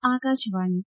ആകാശവാണി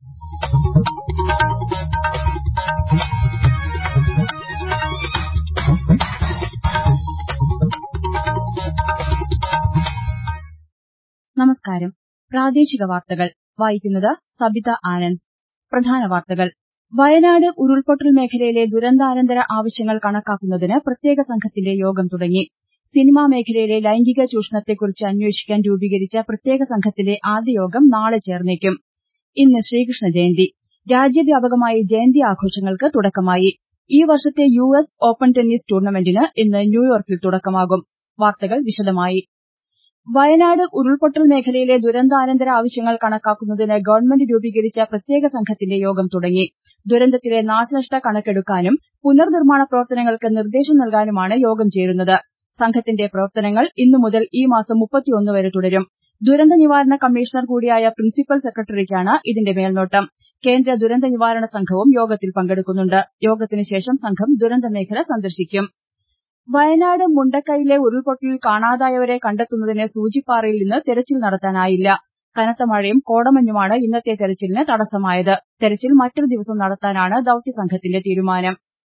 നമസ്കാരം പ്രാദേശിക വാർത്തകൾ വായിക്കുന്നത് സബിത ആനന്ദ് പ്രധാന വാർത്തകൾ വയനാട് ഉരുൾപൊട്ടൽ മേഖലയിലെ ദുരന്താനന്തര ആവശ്യങ്ങൾ കണക്കാക്കുന്നതിന് പ്രത്യേക സംഘത്തിന്റെ യോഗം തുടങ്ങി സിനിമാ മേഖലയിലെ ലൈംഗിക ചൂഷണത്തെക്കുറിച്ച് അന്വേഷിക്കാൻ രൂപീകരിച്ച പ്രത്യേക സംഘത്തിന്റെ ആദ്യ യോഗം നാളെ ചേർന്നേക്കും ഇന്ന് ശ്രീകൃഷ്ണ ജയന്തി രാജ്യവ്യാപകമായി ജയന്തി ആഘോഷങ്ങൾക്ക് തുടക്കമായി ഈ വർഷത്തെ യു എസ് ഓപ്പൺ ടെന്നീസ് ടൂർണമെന്റിന് ഇന്ന് ന്യൂയോർക്കിൽ തുടക്കമാകും വാർത്തകൾ വിശദമായി വയനാട് ഉരുൾപൊട്ടൽ മേഖലയിലെ ദുരന്താനന്തര ആവശ്യങ്ങൾ കണക്കാക്കുന്നതിന് ഗവൺമെന്റ് രൂപീകരിച്ച പ്രത്യേക സംഘത്തിന്റെ യോഗം തുടങ്ങി ദുരന്തത്തിലെ നാശനഷ്ട കണക്കെടുക്കാനും പുനർനിർമ്മാണ പ്രവർത്തനങ്ങൾക്ക് നിർദ്ദേശം നൽകാനുമാണ് യോഗം ചേരുന്നത് സംഘത്തിന്റെ പ്രവർത്തനങ്ങൾ ഇന്നു മുതൽ ഈ മാസം വരെ തുടരും ദുരന്ത നിവാരണ കമ്മീഷണർ കൂടിയായ പ്രിൻസിപ്പൽ സെക്രട്ടറിക്കാണ് ഇതിന്റെ മേൽനോട്ടം കേന്ദ്ര ദുരന്ത നിവാരണ സംഘവും യോഗത്തിൽ പങ്കെടുക്കുന്നുണ്ട് യോഗത്തിന് ശേഷം സംഘം ദുരന്തമേഖല സന്ദർശിക്കും വയനാട് മുണ്ടക്കൈയിലെ ഉരുൾപൊട്ടലിൽ കാണാതായവരെ കണ്ടെത്തുന്നതിന് സൂചിപ്പാറയിൽ ഇന്ന് തെരച്ചിൽ നടത്താനായില്ല കനത്ത മഴയും കോടമഞ്ഞുമാണ് ഇന്നത്തെ തെരച്ചിലിന് തടസ്സമായത് തെരച്ചിൽ മറ്റൊരു ദിവസം നടത്താനാണ് ദൌത്യസംഘത്തിന്റെ തീരുമാനം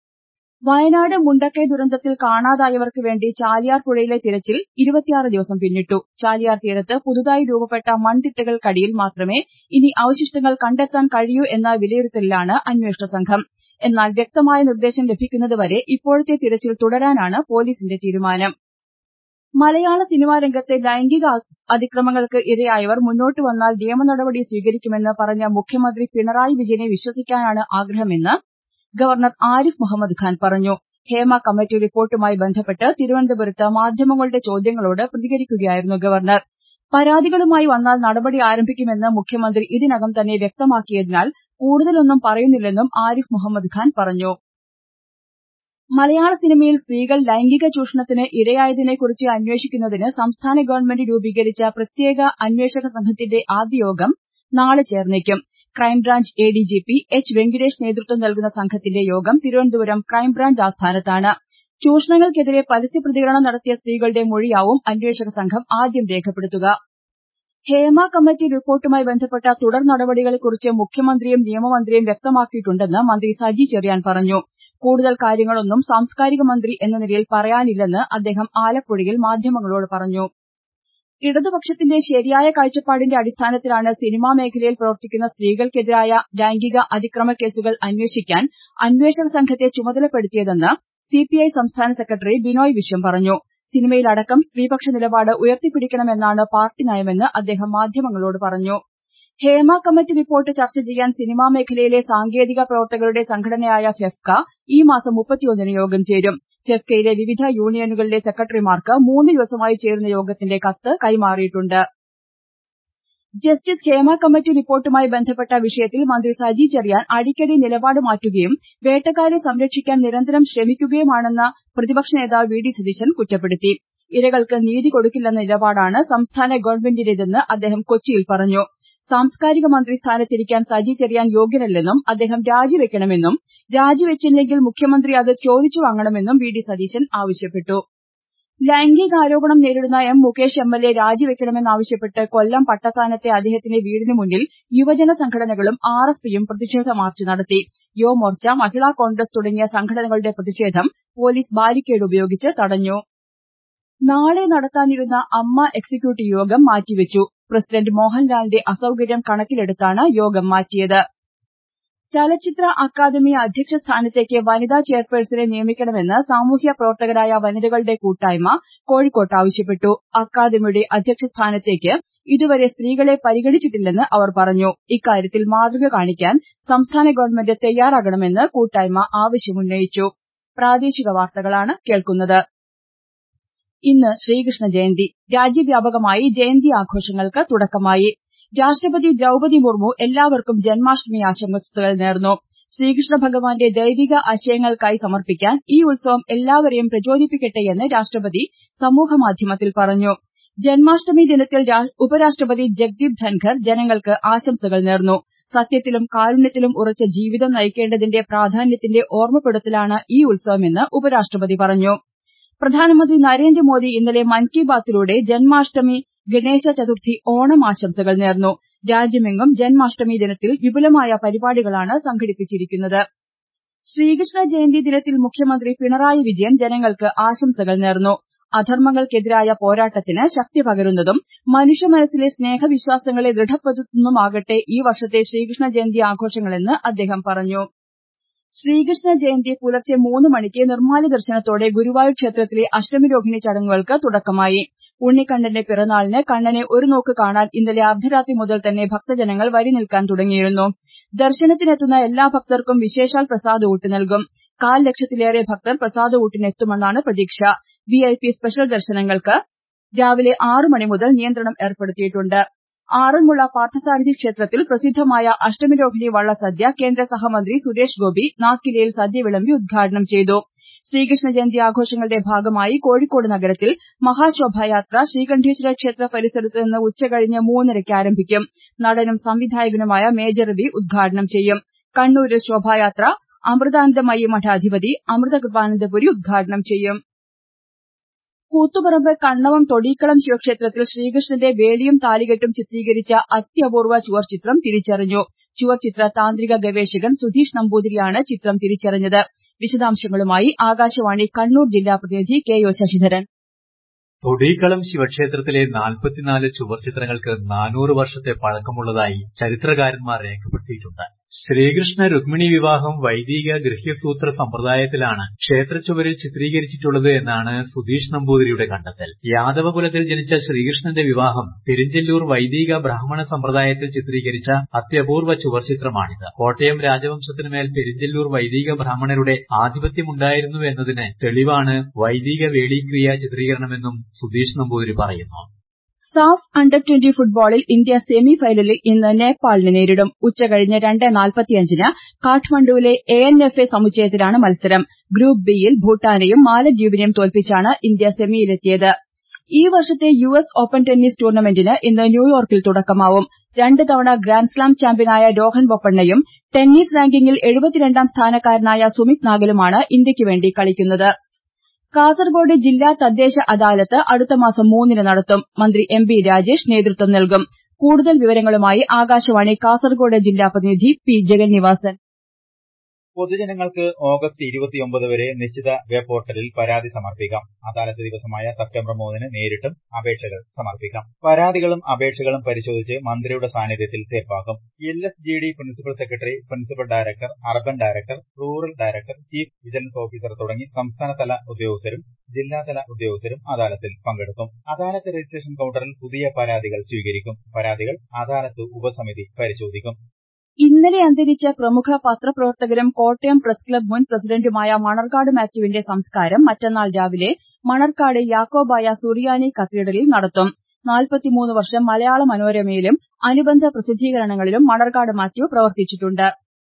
വയനാട് മുണ്ടക്കൈ ദുരന്തത്തിൽ കാണാതായവർക്ക് വേണ്ടി ചാലിയാർ പുഴയിലെ തിരച്ചിൽ ഇരുപത്തിയാറ് ദിവസം പിന്നിട്ടു ചാലിയാർ തീരത്ത് പുതുതായി രൂപപ്പെട്ട മൺതിട്ടകൾക്കടിയിൽ മാത്രമേ ഇനി അവശിഷ്ടങ്ങൾ കണ്ടെത്താൻ കഴിയൂ എന്ന വിലയിരുത്തലിലാണ് അന്വേഷണ സംഘം എന്നാൽ വ്യക്തമായ നിർദ്ദേശം ലഭിക്കുന്നതുവരെ ഇപ്പോഴത്തെ തിരച്ചിൽ തുടരാനാണ് പോലീസിന്റെ തീരുമാനം മലയാള സിനിമാ രംഗത്തെ ലൈംഗിക അതിക്രമങ്ങൾക്ക് ഇരയായവർ മുന്നോട്ട് വന്നാൽ നിയമ നടപടി സ്വീകരിക്കുമെന്ന് പറഞ്ഞ മുഖ്യമന്ത്രി പിണറായി വിജയനെ വിശ്വസിക്കാനാണ് ആഗ്രഹമെന്ന് ഗവർണർ ആരിഫ് മുഹമ്മദ് ഖാൻ പറഞ്ഞു ഹേമ കമ്മിറ്റി റിപ്പോർട്ടുമായി ബന്ധപ്പെട്ട് തിരുവനന്തപുരത്ത് മാധ്യമങ്ങളുടെ ചോദ്യങ്ങളോട് പ്രതികരിക്കുകയായിരുന്നു ഗവർണർ പരാതികളുമായി വന്നാൽ നടപടി ആരംഭിക്കുമെന്ന് മുഖ്യമന്ത്രി ഇതിനകം തന്നെ വ്യക്തമാക്കിയതിനാൽ കൂടുതലൊന്നും പറയുന്നില്ലെന്നും ആരിഫ് മുഹമ്മദ് ഖാൻ പറഞ്ഞു മലയാള സിനിമയിൽ സ്ത്രീകൾ ലൈംഗിക ചൂഷണത്തിന് ഇരയായതിനെക്കുറിച്ച് അന്വേഷിക്കുന്നതിന് സംസ്ഥാന ഗവൺമെന്റ് രൂപീകരിച്ച പ്രത്യേക അന്വേഷക സംഘത്തിന്റെ ആദ്യ യോഗം നാളെ ചേർന്നേക്കും ക്രൈംബ്രാഞ്ച് എഡിജിപി എച്ച് വെങ്കിടേഷ് നേതൃത്വം നൽകുന്ന സംഘത്തിന്റെ യോഗം തിരുവനന്തപുരം ക്രൈംബ്രാഞ്ച് ആസ്ഥാനത്താണ് ചൂഷണങ്ങൾക്കെതിരെ പരസ്യപ്രതികരണം നടത്തിയ സ്ത്രീകളുടെ മൊഴിയാവും അന്വേഷക സംഘം ആദ്യം രേഖപ്പെടുത്തുക ഹേമ കമ്മിറ്റി റിപ്പോർട്ടുമായി ബന്ധപ്പെട്ട തുടർ നടപടികളെക്കുറിച്ച് മുഖ്യമന്ത്രിയും നിയമമന്ത്രിയും വ്യക്തമാക്കിയിട്ടുണ്ടെന്ന് മന്ത്രി സജി ചെറിയാൻ പറഞ്ഞു കൂടുതൽ കാര്യങ്ങളൊന്നും സാംസ്കാരിക മന്ത്രി എന്ന നിലയിൽ പറയാനില്ലെന്ന് അദ്ദേഹം ആലപ്പുഴയിൽ മാധ്യമങ്ങളോട് പറഞ്ഞു ഇടതുപക്ഷത്തിന്റെ ശരിയായ കാഴ്ചപ്പാടിന്റെ അടിസ്ഥാനത്തിലാണ് സിനിമാ മേഖലയിൽ പ്രവർത്തിക്കുന്ന സ്ത്രീകൾക്കെതിരായ ലൈംഗിക അതിക്രമ കേസുകൾ അന്വേഷിക്കാൻ അന്വേഷക സംഘത്തെ ചുമതലപ്പെടുത്തിയതെന്ന് സിപിഐ സംസ്ഥാന സെക്രട്ടറി ബിനോയ് വിശ്വം പറഞ്ഞു സിനിമയിലടക്കം സ്ത്രീപക്ഷ നിലപാട് ഉയർത്തിപ്പിടിക്കണമെന്നാണ് പാർട്ടി നയമെന്ന് അദ്ദേഹം മാധ്യമങ്ങളോട് പറഞ്ഞു ഹേമ കമ്മിറ്റി റിപ്പോർട്ട് ചർച്ച ചെയ്യാൻ സിനിമാ മേഖലയിലെ സാങ്കേതിക പ്രവർത്തകരുടെ സംഘടനയായ ഫെഫ്ക ഈ മാസം മുപ്പത്തിയൊന്നിന് യോഗം ചേരും ഫെഫ്കയിലെ വിവിധ യൂണിയനുകളിലെ സെക്രട്ടറിമാർക്ക് മൂന്ന് ദിവസമായി ചേരുന്ന യോഗത്തിന്റെ കത്ത് കൈമാറിയിട്ടുണ്ട് ജസ്റ്റിസ് ഹേമ കമ്മിറ്റി റിപ്പോർട്ടുമായി ബന്ധപ്പെട്ട വിഷയത്തിൽ മന്ത്രി സജി ചെറിയാൻ അടിക്കടി നിലപാട് മാറ്റുകയും വേട്ടക്കാരെ സംരക്ഷിക്കാൻ നിരന്തരം ശ്രമിക്കുകയുമാണെന്ന് പ്രതിപക്ഷ നേതാവ് വി ഡി സതീശൻ കുറ്റപ്പെടുത്തി ഇരകൾക്ക് നീതി കൊടുക്കില്ലെന്ന നിലപാടാണ് സംസ്ഥാന ഗവൺമെന്റിന്റേതെന്ന് അദ്ദേഹം കൊച്ചിയിൽ പറഞ്ഞു സാംസ്കാരിക മന്ത്രി സ്ഥാനത്തിരിക്കാൻ സജി ചെറിയാൻ യോഗ്യനല്ലെന്നും അദ്ദേഹം രാജിവെക്കണമെന്നും രാജിവെച്ചില്ലെങ്കിൽ മുഖ്യമന്ത്രി അത് ചോദിച്ചു വാങ്ങണമെന്നും വി ഡി സതീശൻ ആവശ്യപ്പെട്ടു ലൈംഗികാരോപണം നേരിടുന്ന M Mukesh M L A രാജിവെക്കണമെന്നാവശ്യപ്പെട്ട് കൊല്ലം പട്ടത്താനത്തെ അദ്ദേഹത്തിന്റെ വീടിന് മുന്നിൽ യുവജന സംഘടനകളും ആർ എസ് പിയും പ്രതിഷേധ മാർച്ച് നടത്തി യുവമോർച്ച മഹിളാ കോൺഗ്രസ് തുടങ്ങിയ സംഘടനകളുടെ പ്രതിഷേധം പോലീസ് ബാരിക്കേഡ് ഉപയോഗിച്ച് തടഞ്ഞു നാളെ നടത്താനിരുന്ന അമ്മ എക്സിക്യൂട്ടീവ് യോഗം മാറ്റിവെച്ചു പ്രസിഡന്റ് മോഹൻലാലിന്റെ അസൌകര്യം കണക്കിലെടുത്താണ് യോഗം മാറ്റിയത് ചലച്ചിത്ര അക്കാദമി അധ്യക്ഷ സ്ഥാനത്തേക്ക് വനിതാ ചെയർപേഴ്സണെ നിയമിക്കണമെന്ന് സാമൂഹ്യ പ്രവർത്തകരായ വനിതകളുടെ കൂട്ടായ്മ കോഴിക്കോട്ട് ആവശ്യപ്പെട്ടു അക്കാദമിയുടെ അധ്യക്ഷ സ്ഥാനത്തേക്ക് ഇതുവരെ സ്ത്രീകളെ പരിഗണിച്ചിട്ടില്ലെന്ന് അവർ പറഞ്ഞു ഇക്കാര്യത്തിൽ മാതൃക കാണിക്കാൻ സംസ്ഥാന ഗവൺമെന്റ് തയ്യാറാകണമെന്ന് കൂട്ടായ്മ ആവശ്യമുന്നയിച്ചു പ്രാദേശിക വാർത്തകളാണ് കേൾക്കുന്നത് ഇന്ന് ശ്രീകൃഷ്ണ ജയന്തി രാജ്യവ്യാപകമായി ജയന്തി ആഘോഷങ്ങൾക്ക് തുടക്കമായി രാഷ്ട്രപതി ദ്രൌപതി മുർമു എല്ലാവർക്കും ജന്മാഷ്ടമി ആശംസകൾ നേർന്നു ശ്രീകൃഷ്ണ ഭഗവാന്റെ ദൈവിക ആശയങ്ങൾക്കായി സമർപ്പിക്കാൻ ഈ ഉത്സവം എല്ലാവരെയും പ്രചോദിപ്പിക്കട്ടെയെന്ന് രാഷ്ട്രപതി സമൂഹമാധ്യമത്തിൽ പറഞ്ഞു ജന്മാഷ്ടമി ദിനത്തിൽ ഉപരാഷ്ട്രപതി ജഗ്ദീപ് ധൻഖർ ജനങ്ങൾക്ക് ആശംസകൾ നേർന്നു സത്യത്തിലും കാരുണ്യത്തിലും ഉറച്ച ജീവിതം നയിക്കേണ്ടതിന്റെ പ്രാധാന്യത്തിന്റെ ഓർമ്മപ്പെടുത്തലാണ് ഈ ഉത്സവമെന്ന് ഉപരാഷ്ട്രപതി പറഞ്ഞു പ്രധാനമന്ത്രി നരേന്ദ്രമോദി ഇന്നലെ മൻ കി ബാത്തിലൂടെ ജന്മാഷ്ടമി ഗണേശ ചതുർത്ഥി ഓണം ആശംസകൾ നേർന്നു രാജ്യമെങ്ങും ജന്മാഷ്ടമി ദിനത്തിൽ വിപുലമായ പരിപാടികളാണ് സംഘടിപ്പിച്ചിരിക്കുന്നത് ശ്രീകൃഷ്ണ ജയന്തി ദിനത്തിൽ മുഖ്യമന്ത്രി പിണറായി വിജയൻ ജനങ്ങൾക്ക് ആശംസകൾ നേർന്നു അധർമ്മങ്ങൾക്കെതിരായ പോരാട്ടത്തിന് ശക്തി പകരുന്നതും മനുഷ്യ മനസ്സിലെ സ്നേഹവിശ്വാസങ്ങളെ ദൃഢപ്പെടുത്തുന്നതുമാകട്ടെ ഈ വർഷത്തെ ശ്രീകൃഷ്ണ ജയന്തി ആഘോഷങ്ങളെന്ന് അദ്ദേഹം പറഞ്ഞു ശ്രീകൃഷ്ണ ജയന്തി പുലർച്ചെ മൂന്ന് മണിക്ക് നിർമ്മാല്യ ദർശനത്തോടെ ഗുരുവായൂർ ക്ഷേത്രത്തിലെ അഷ്ടമിരോഹിണി ചടങ്ങുകൾക്ക് തുടക്കമായി ഉണ്ണിക്കണ്ണന്റെ പിറന്നാളിന് കണ്ണനെ ഒരു നോക്ക് കാണാൻ ഇന്നലെ അർദ്ധരാത്രി മുതൽ തന്നെ ഭക്തജനങ്ങൾ വരി നിൽക്കാൻ തുടങ്ങിയിരുന്നു ദർശനത്തിനെത്തുന്ന എല്ലാ ഭക്തർക്കും വിശേഷാൽ പ്രസാദഊട്ട് നൽകും കാൽ ലക്ഷത്തിലേറെ ഭക്തർ പ്രസാദഊട്ടിനെത്തുമെന്നാണ് പ്രതീക്ഷ വിഐപി സ്പെഷ്യൽ ദർശനങ്ങൾക്ക് രാവിലെ ആറ് മണി മുതൽ നിയന്ത്രണം ഏർപ്പെടുത്തിയിട്ടുണ്ട് ആറന്മുള പാർത്ഥസാരഥി ക്ഷേത്രത്തിൽ പ്രസിദ്ധമായ അഷ്ടമിരോഹിണി വള്ളസദ്യ കേന്ദ്ര സഹമന്ത്രി സുരേഷ് ഗോപി നാക്കിലയിൽ സദ്യ വിളമ്പി ഉദ്ഘാടനം ചെയ്തു ശ്രീകൃഷ്ണ ജയന്തി ആഘോഷങ്ങളുടെ ഭാഗമായി കോഴിക്കോട് നഗരത്തിൽ മഹാശോഭായാത്ര ശ്രീകണ്ഠേശ്വര ക്ഷേത്ര പരിസരത്ത് നിന്ന് ഉച്ചകഴിഞ്ഞ് മൂന്നരയ്ക്ക് ആരംഭിക്കും നടനും സംവിധായകനുമായ മേജർ രവി ഉദ്ഘാടനം ചെയ്യും കണ്ണൂരിൽ ശോഭായാത്ര അമൃതാനന്ദമയി മഠാധിപതി അമൃതകൃപാനന്ദപുരി ഉദ്ഘാടനം ചെയ്യും കൂത്തുപറമ്പ് കണ്ണവം തൊടീക്കളം ശിവക്ഷേത്രത്തിൽ ശ്രീകൃഷ്ണന്റെ വേലിയും താലികെട്ടും ചിത്രീകരിച്ച അത്യപൂർവ ചുവർച്ചിത്രം തിരിച്ചറിഞ്ഞു ചുവർച്ചിത്ര താന്ത്രിക ഗവേഷകൻ സുധീഷ് നമ്പൂതിരിയാണ് ചിത്രം തിരിച്ചറിഞ്ഞത് വിശദാംശങ്ങളുമായി ആകാശവാണി കണ്ണൂർ ജില്ലാ പ്രതിനിധി കെ ഒ ശശിധരൻ തൊടീക്കളം ശിവക്ഷേത്രത്തിലെ നാൽപ്പത്തിനാല് ചുവർച്ചിത്രങ്ങൾക്ക് നാനൂറ് വർഷത്തെ പഴക്കമുള്ളതായി ചരിത്രകാരന്മാർ രേഖപ്പെടുത്തിയിട്ടുണ്ട് ശ്രീകൃഷ്ണ രുക്മിണി വിവാഹം വൈദിക ഗൃഹ്യസൂത്ര സമ്പ്രദായത്തിലാണ് ക്ഷേത്രച്ചുവരിൽ ചിത്രീകരിച്ചിട്ടുള്ളത് എന്നാണ് സുധീഷ് നമ്പൂതിരിയുടെ കണ്ടെത്തൽ യാദവകുലത്തിൽ ജനിച്ച ശ്രീകൃഷ്ണന്റെ വിവാഹം തിരുഞ്ചെല്ലൂർ വൈദിക ബ്രാഹ്മണ സമ്പ്രദായത്തിൽ ചിത്രീകരിച്ച അത്യപൂർവ ചുവർച്ചിത്രമാണിത് കോട്ടയം രാജവംശത്തിനുമേൽ പെരിഞ്ചെല്ലൂർ വൈദിക ബ്രാഹ്മണരുടെ ആധിപത്യമുണ്ടായിരുന്നു എന്നതിന് തെളിവാണ് വൈദിക വേളീക്രിയ ചിത്രീകരണമെന്നും സുധീഷ് നമ്പൂതിരി പറയുന്നു സാഫ് അണ്ടർ ട്വന്റി ഫുട്ബോളിൽ ഇന്ത്യ സെമി ഫൈനലിൽ ഇന്ന് നേപ്പാളിനെ നേരിടും ഉച്ചകഴിഞ്ഞ് രണ്ട് നാൽപ്പത്തിയഞ്ചിന് കാഠ്മണ്ഡുവിലെ എ എൻ എഫ് എ സമുച്ചയത്തിലാണ് മത്സരം ഗ്രൂപ്പ് ബിയിൽ ഭൂട്ടാനെയും മാലദ്വീപിനെയും തോൽപ്പിച്ചാണ് ഇന്ത്യ സെമിയിലെത്തിയത് ഈ വർഷത്തെ യു എസ് ഓപ്പൺ ടെന്നീസ് ടൂർണമെന്റിന് ഇന്ന് ന്യൂയോർക്കിൽ തുടക്കമാവും രണ്ട് തവണ ഗ്രാൻഡ്സ്ലാം ചാമ്പ്യനായ രോഹൻ ബൊപ്പണ്ണയും ടെന്നീസ് റാങ്കിങ്ങിൽ എഴുപത്തിരണ്ടാം സ്ഥാനക്കാരനായ സുമിത് നാഗലുമാണ് ഇന്ത്യയ്ക്കുവേണ്ടി കളിക്കുന്നത് കാസർകോട് ജില്ലാ തദ്ദേശ അദാലത്ത് അടുത്ത മാസം മൂന്നിന് നടത്തും മന്ത്രി എം ബി രാജേഷ് നേതൃത്വം നൽകും കൂടുതൽ വിവരങ്ങളുമായി ആകാശവാണി കാസർകോട് ജില്ലാ പ്രതിനിധി പി ജഗന്നിവാസൻ പൊതുജനങ്ങൾക്ക് ഓഗസ്റ്റ് ഇരുപത്തിയൊമ്പത് വരെ നിശ്ചിത വെബ് പോർട്ടലിൽ പരാതി സമർപ്പിക്കാം അദാലത്ത് ദിവസമായ സെപ്റ്റംബർ മൂന്നിന് നേരിട്ടും അപേക്ഷകൾ സമർപ്പിക്കാം പരാതികളും അപേക്ഷകളും പരിശോധിച്ച് മന്ത്രിയുടെ സാന്നിധ്യത്തിൽ തീർപ്പാക്കും L S G D principal secretary principal director urban director rural director chief vigilance officer തുടങ്ങി സംസ്ഥാനതല ഉദ്യോഗസ്ഥരും ജില്ലാതല ഉദ്യോഗസ്ഥരും അദാലത്തിൽ പങ്കെടുക്കും അദാലത്ത് രജിസ്ട്രേഷൻ കൌണ്ടറിൽ പുതിയ പരാതികൾ സ്വീകരിക്കും പരാതികൾ അദാലത്ത് ഉപസമിതി പരിശോധിക്കും ഇന്നലെ അന്തരിച്ച പ്രമുഖ പത്രപ്രവർത്തകരും കോട്ടയം പ്രസ് ക്ലബ് മുൻ പ്രസിഡന്റുമായ മണർകാട് മാത്യുവിന്റെ സംസ്കാരം മറ്റന്നാൾ രാവിലെ മണർകാട് യാക്കോബായ സുറിയാനി കത്തീഡ്രലിൽ നടത്തും നാൽപ്പത്തിമൂന്ന് വർഷം മലയാള മനോരമയിലും അനുബന്ധ പ്രസിദ്ധീകരണങ്ങളിലും മണർകാട് മാത്യു പ്രവർത്തിച്ചിട്ടുണ്ട്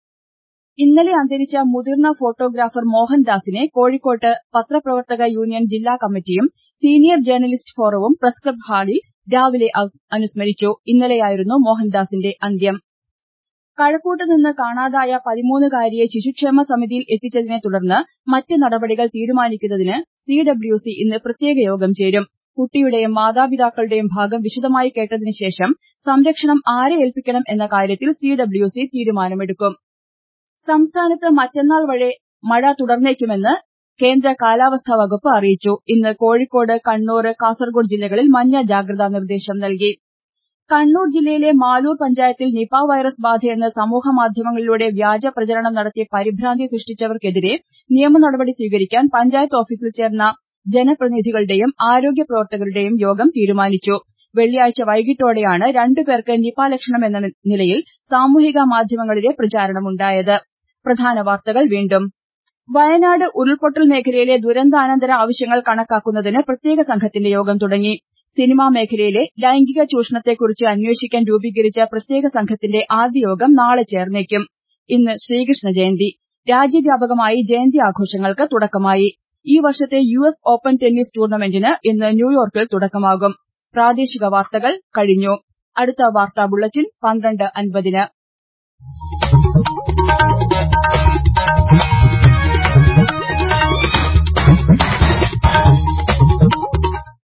ഇന്നലെ അന്തരിച്ച മുതിർന്ന ഫോട്ടോഗ്രാഫർ മോഹൻദാസിനെ കോഴിക്കോട്ട് പത്രപ്രവർത്തക യൂണിയൻ ജില്ലാ കമ്മിറ്റിയും സീനിയർ ജേർണലിസ്റ്റ് ഫോറവും പ്രസ് ക്ലബ് ഹാളിൽ രാവിലെ അനുസ്മരിച്ചു ഇന്നലെയായിരുന്നു മോഹൻദാസിന്റെ അന്ത്യം കഴക്കൂട്ട് നിന്ന് കാണാതായ പതിമൂന്നുകാരിയെ ശിശുക്ഷേമ സമിതിയിൽ എത്തിച്ചതിനെ തുടർന്ന് മറ്റ് നടപടികൾ തീരുമാനിക്കുന്നതിന് സി ഡബ്ല്യു സി ഇന്ന് പ്രത്യേക യോഗം ചേരും കുട്ടിയുടെയും മാതാപിതാക്കളുടെയും ഭാഗം വിശദമായി കേട്ടതിന് ശേഷം സംരക്ഷണം ആരെ ഏൽപ്പിക്കണം എന്ന കാര്യത്തിൽ സി ഡബ്ല്യു സി തീരുമാനമെടുക്കും സംസ്ഥാനത്ത് മറ്റന്നാൾ വരെ മഴ തുടർന്നേക്കുമെന്ന് കേന്ദ്ര കാലാവസ്ഥാ വകുപ്പ് അറിയിച്ചു ഇന്ന് കോഴിക്കോട് കണ്ണൂർ കാസർകോട് ജില്ലകളിൽ മഞ്ഞ ജാഗ്രതാ നിർദ്ദേശം നൽകി കണ്ണൂർ ജില്ലയിലെ മാലൂർ പഞ്ചായത്തിൽ നിപ വൈറസ് ബാധയെന്ന് സമൂഹമാധ്യമങ്ങളിലൂടെ വ്യാജ പ്രചരണം നടത്തി പരിഭ്രാന്തി സൃഷ്ടിച്ചവർക്കെതിരെ നിയമ നടപടി സ്വീകരിക്കാൻ പഞ്ചായത്ത് ഓഫീസിൽ ചേർന്ന ജനപ്രതിനിധികളുടെയും ആരോഗ്യ പ്രവർത്തകരുടെയും യോഗം തീരുമാനിച്ചു വെള്ളിയാഴ്ച വൈകിട്ടോടെയാണ് രണ്ടുപേർക്ക് നിപ ലക്ഷണമെന്ന നിലയിൽ സാമൂഹിക മാധ്യമങ്ങളിലെ പ്രചാരണമുണ്ടായത് പ്രധാന വാർത്തകൾ വീണ്ടും വയനാട് ഉരുൾപൊട്ടൽ മേഖലയിലെ ദുരന്താനന്തര ആവശ്യങ്ങൾ കണക്കാക്കുന്നതിന് പ്രത്യേക സംഘത്തിന്റെ യോഗം തുടങ്ങി സിനിമാ മേഖലയിലെ ലൈംഗിക ചൂഷണത്തെക്കുറിച്ച് അന്വേഷിക്കാൻ രൂപീകരിച്ച പ്രത്യേക സംഘത്തിന്റെ ആദ്യ യോഗം നാളെ ചേർന്നേക്കും ഇന്ന് ശ്രീകൃഷ്ണ ജയന്തി രാജ്യവ്യാപകമായി ജയന്തി ആഘോഷങ്ങൾക്ക് തുടക്കമായി ഈ വർഷത്തെ യു എസ് ഓപ്പൺ ടെന്നീസ് ടൂർണമെന്റിന് ഇന്ന് ന്യൂയോർക്കിൽ തുടക്കമാകും പ്രാദേശിക വാർത്തകൾ കഴിഞ്ഞു അടുത്ത വാർത്താ ബുള്ളറ്റിൻ പന്ത്രണ്ട് അൻപതിന്